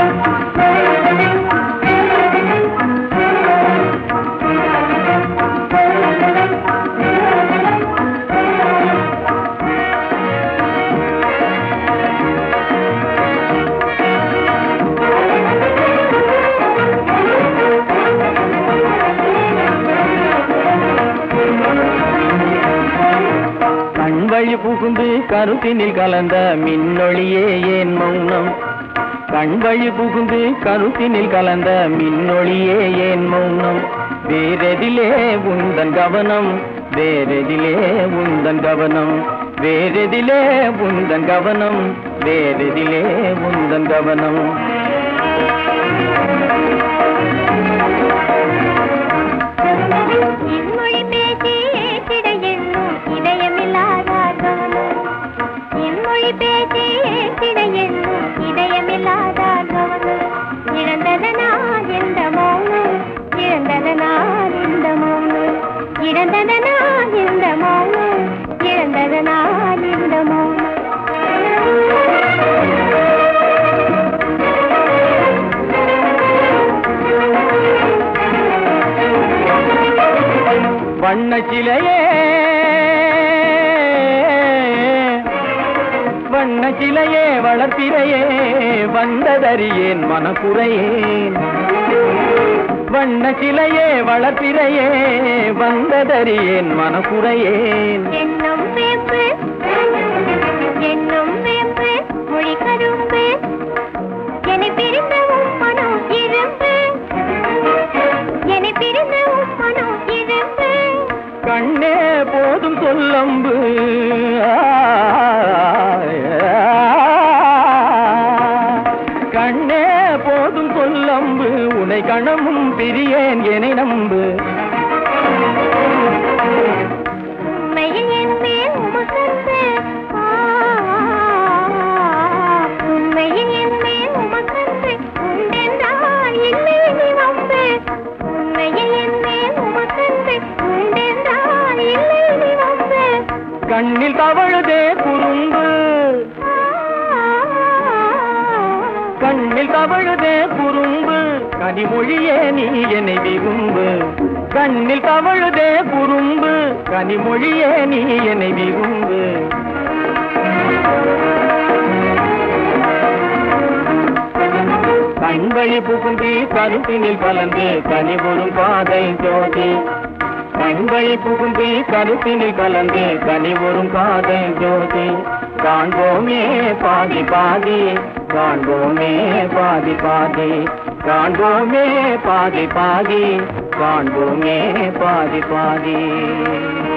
கண் வழி புகுந்து கருத்தினில் கலந்த மின்னொளியே ஏன் மௌனம் கண் வழி புகுந்து கருத்தினில் கலந்த மின்னொளியே ஏன் மௌனம் வேறெதிலே உந்தன் கவனம் வேறெதிலே உந்தன் கவனம் வேறெதிலே உந்தன் கவனம் வேறெதிலே உந்தன் கவனம் இன்மொழி பேசி ஏற்றிட எண்ணும் இதயமில்லாதார் கவனம் இன்மொழி பேசி ஏற்றிட எண்ணும் இதயமில்லாதார் கவனம் இழந்ததனால் எந்த மௌனம் இழந்ததனால் இந்த மௌனம் இழந்ததனால் இந்த மௌனம் இழந்ததனால் இந்த மௌனம் வண்ண சிலையே வண்ண சிலையே வளர்ப்பிறையே வந்ததறியேன் மனக்குறையேன் வண்ண சிலையே வளர்ப்பிறையே வந்ததறியேன் மனக்குறையேன் எண்ணம் வேம்பு எண்ணம் வேம்பு மொழி கரும்பு என்னை பிரிந்த உன் மனம் இரும்பு என்னை பிரிந்த உன் மனம் இரும்பு கண்ணே போதும் சொல்லம்பு கண்ணே போதும் சொல்லம்பு உனை கணமும் பிரியேன் எனை நம்பு உண்மையில் என் மேல் உமக்கன்பு ஆ, உண்மையில் என் மேல் உமக்கன்பு உண்டென்றால் இல்லை நீ வம்பு உண்மையில் என் மேல் உமக்கன்பு உண்டென்றால் இல்லை நீ வம்பு கண்ணில் தவழுதே குறும்பு கண்ணில் தவழுதே குறும்பு கனிமொழியே நீ என்னை விரும்பு கண்ணில் தவழுதே குறும்பு கனிமொழியே நீ என்னை விரும்பு கண்வழி புகுந்தி கருத்தினில் கலந்து கனிபுறும் பாதை ஜோதி கண்வழி புகுந்தி கருத்தினில் கலந்து கனிபுறும் பாதை ஜோதி காண்போமே பாதி பாதி காண்போமே பாதி பாதி காண்போமே பாதி பாதி காண்போமே பாதி பாதி